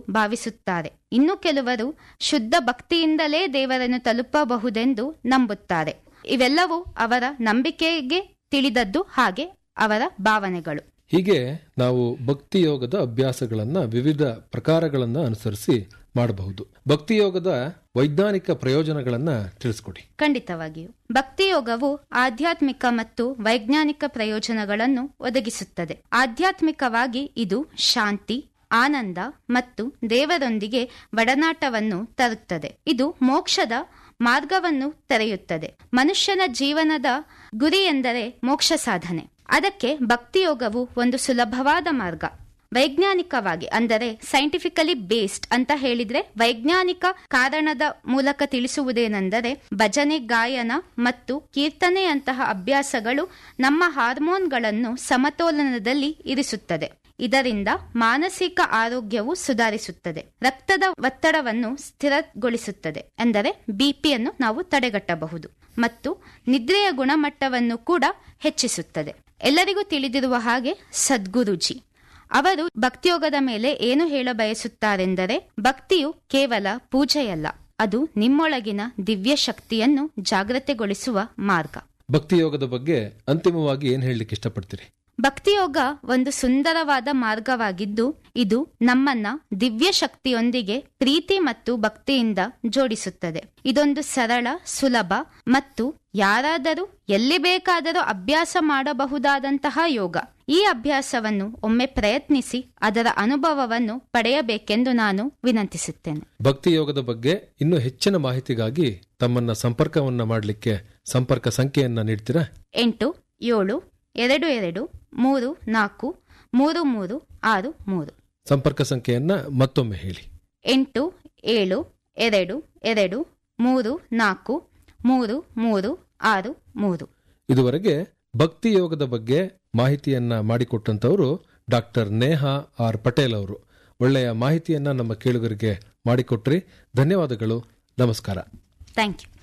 ಭಾವಿಸುತ್ತಾರೆ ಇನ್ನು ಕೆಲವರು ಶುದ್ಧ ಭಕ್ತಿಯಿಂದಲೇ ದೇವರನ್ನು ತಲುಪಬಹುದೆಂದು ನಂಬುತ್ತಾರೆ ಇವೆಲ್ಲವೂ ಅವರ ನಂಬಿಕೆಗೆ ತಿಳಿದದ್ದು ಹಾಗೆ ಅವರ ಭಾವನೆಗಳು ಹೀಗೆ ನಾವು ಭಕ್ತಿ ಯೋಗದ ಅಭ್ಯಾಸಗಳನ್ನ ವಿವಿಧ ಪ್ರಕಾರಗಳನ್ನ ಅನುಸರಿಸಿ ಮಾಡಬಹುದು ಭಕ್ತಿ ಯೋಗದ ವೈಜ್ಞಾನಿಕ ಪ್ರಯೋಜನಗಳನ್ನ ತಿಳಿಸ್ಕೊಡಿ ಖಂಡಿತವಾಗಿಯೂ ಭಕ್ತಿಯೋಗವು ಆಧ್ಯಾತ್ಮಿಕ ಮತ್ತು ವೈಜ್ಞಾನಿಕ ಪ್ರಯೋಜನಗಳನ್ನು ಒದಗಿಸುತ್ತದೆ ಆಧ್ಯಾತ್ಮಿಕವಾಗಿ ಇದು ಶಾಂತಿ ಆನಂದ ಮತ್ತು ದೇವರೊಂದಿಗೆ ಒಡನಾಟವನ್ನು ತರುತ್ತದೆ ಇದು ಮೋಕ್ಷದ ಮಾರ್ಗವನ್ನು ತೆರೆಯುತ್ತದೆ ಮನುಷ್ಯನ ಜೀವನದ ಗುರಿ ಎಂದರೆ ಮೋಕ್ಷ ಸಾಧನೆ ಅದಕ್ಕೆ ಭಕ್ತಿಯೋಗವು ಒಂದು ಸುಲಭವಾದ ಮಾರ್ಗ ವೈಜ್ಞಾನಿಕವಾಗಿ ಅಂದರೆ ಸೈಂಟಿಫಿಕಲಿ ಬೇಸ್ಡ್ ಅಂತ ಹೇಳಿದ್ರೆ ವೈಜ್ಞಾನಿಕ ಕಾರಣದ ಮೂಲಕ ತಿಳಿಸುವುದೇನೆಂದರೆ ಭಜನೆ ಗಾಯನ ಮತ್ತು ಕೀರ್ತನೆಯಂತಹ ಅಭ್ಯಾಸಗಳು ನಮ್ಮ ಹಾರ್ಮೋನ್ಗಳನ್ನು ಸಮತೋಲನದಲ್ಲಿ ಇರಿಸುತ್ತದೆ ಇದರಿಂದ ಮಾನಸಿಕ ಆರೋಗ್ಯವು ಸುಧಾರಿಸುತ್ತದೆ ರಕ್ತದ ಒತ್ತಡವನ್ನು ಸ್ಥಿರಗೊಳಿಸುತ್ತದೆ ಎಂದರೆ ಬಿಪಿಯನ್ನು ನಾವು ತಡೆಗಟ್ಟಬಹುದು ಮತ್ತು ನಿದ್ರೆಯ ಗುಣಮಟ್ಟವನ್ನು ಕೂಡ ಹೆಚ್ಚಿಸುತ್ತದೆ ಎಲ್ಲರಿಗೂ ತಿಳಿದಿರುವ ಹಾಗೆ ಸದ್ಗುರುಜಿ ಅವರು ಭಕ್ತಿಯೋಗದ ಮೇಲೆ ಏನು ಹೇಳ ಬಯಸುತ್ತಾರೆಂದರೆ ಭಕ್ತಿಯು ಕೇವಲ ಪೂಜೆಯಲ್ಲ ಅದು ನಿಮ್ಮೊಳಗಿನ ದಿವ್ಯ ಶಕ್ತಿಯನ್ನು ಜಾಗೃತೆಗೊಳಿಸುವ ಮಾರ್ಗ ಭಕ್ತಿ ಯೋಗದ ಬಗ್ಗೆ ಅಂತಿಮವಾಗಿ ಏನ್ ಹೇಳಲಿಕ್ಕೆ ಇಷ್ಟಪಡ್ತೀರಿ ಭಕ್ತಿಯೋಗ ಒಂದು ಸುಂದರವಾದ ಮಾರ್ಗವಾಗಿದ್ದು ಇದು ನಮ್ಮನ್ನ ದಿವ್ಯ ಶಕ್ತಿಯೊಂದಿಗೆ ಪ್ರೀತಿ ಮತ್ತು ಭಕ್ತಿಯಿಂದ ಜೋಡಿಸುತ್ತದೆ ಇದೊಂದು ಸರಳ ಸುಲಭ ಮತ್ತು ಯಾರಾದರೂ ಎಲ್ಲಿ ಬೇಕಾದರೂ ಅಭ್ಯಾಸ ಮಾಡಬಹುದಾದಂತಹ ಯೋಗ ಈ ಅಭ್ಯಾಸವನ್ನು ಒಮ್ಮೆ ಪ್ರಯತ್ನಿಸಿ ಅದರ ಅನುಭವವನ್ನು ಪಡೆಯಬೇಕೆಂದು ನಾನು ವಿನಂತಿಸುತ್ತೇನೆ ಭಕ್ತಿ ಯೋಗದ ಬಗ್ಗೆ ಇನ್ನೂ ಹೆಚ್ಚಿನ ಮಾಹಿತಿಗಾಗಿ ತಮ್ಮನ್ನ ಸಂಪರ್ಕವನ್ನ ಮಾಡಲಿಕ್ಕೆ ಸಂಪರ್ಕ ಸಂಖ್ಯೆಯನ್ನ ನೀಡ್ತೀರಾ ಎಂಟು ಏಳು ಎರಡು ಎರಡು ಮೂರು ನಾಲ್ಕು ಮೂರು ಮೂರು ಆರು ಮೂರು ಸಂಪರ್ಕ ಸಂಖ್ಯೆಯನ್ನ ಮತ್ತೊಮ್ಮೆ ಹೇಳಿ ಎಂಟು ಏಳು ಎರಡು ಎರಡು ಮೂರು ನಾಲ್ಕು ಮೂರು ಮೂರು ಆರು ಮೂರು ಇದುವರೆಗೆ ಭಕ್ತಿ ಯೋಗದ ಬಗ್ಗೆ ಮಾಹಿತಿಯನ್ನ ಮಾಡಿಕೊಟ್ಟಂತವರು ಡಾಕ್ಟರ್ ನೇಹಾ ಆರ್ ಪಟೇಲ್ ಅವರು ಒಳ್ಳೆಯ ಮಾಹಿತಿಯನ್ನ ನಮ್ಮ ಕೇಳುಗರಿಗೆ ಮಾಡಿಕೊಟ್ರಿ ಧನ್ಯವಾದಗಳು ನಮಸ್ಕಾರ ಥ್ಯಾಂಕ್ ಯು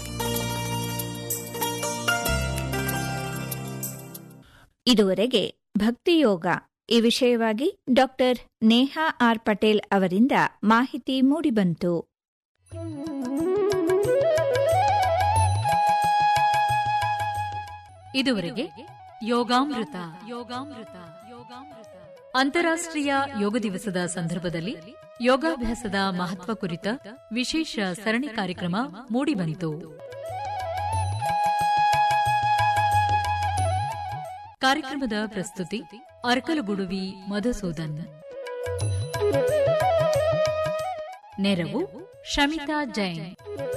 ಇದುವರೆಗೆ ಭಕ್ತಿಯೋಗ ಈ ವಿಷಯವಾಗಿ ಡಾಕ್ಟರ್ ನೇಹಾ ಆರ್ ಪಟೇಲ್ ಅವರಿಂದ ಮಾಹಿತಿ ಮೂಡಿಬಂತು ಇದುವರೆಗೆ ಯೋಗಾಮೃತ ಯೋಗಾಮೃತ ಯೋಗಾಮೃತ ಅಂತಾರಾಷ್ಟ್ರೀಯ ಯೋಗ ದಿವಸದ ಸಂದರ್ಭದಲ್ಲಿ ಯೋಗಾಭ್ಯಾಸದ ಮಹತ್ವ ಕುರಿತ ವಿಶೇಷ ಸರಣಿ ಕಾರ್ಯಕ್ರಮ ಮೂಡಿಬಂತು ಕಾರ್ಯಕ್ರಮದ ಪ್ರಸ್ತುತಿ ಅರ್ಕಲಗುಡುವಿ ಮಧುಸೂದನ್ ನೆರವು ಶಮಿತಾ ಜೈನ್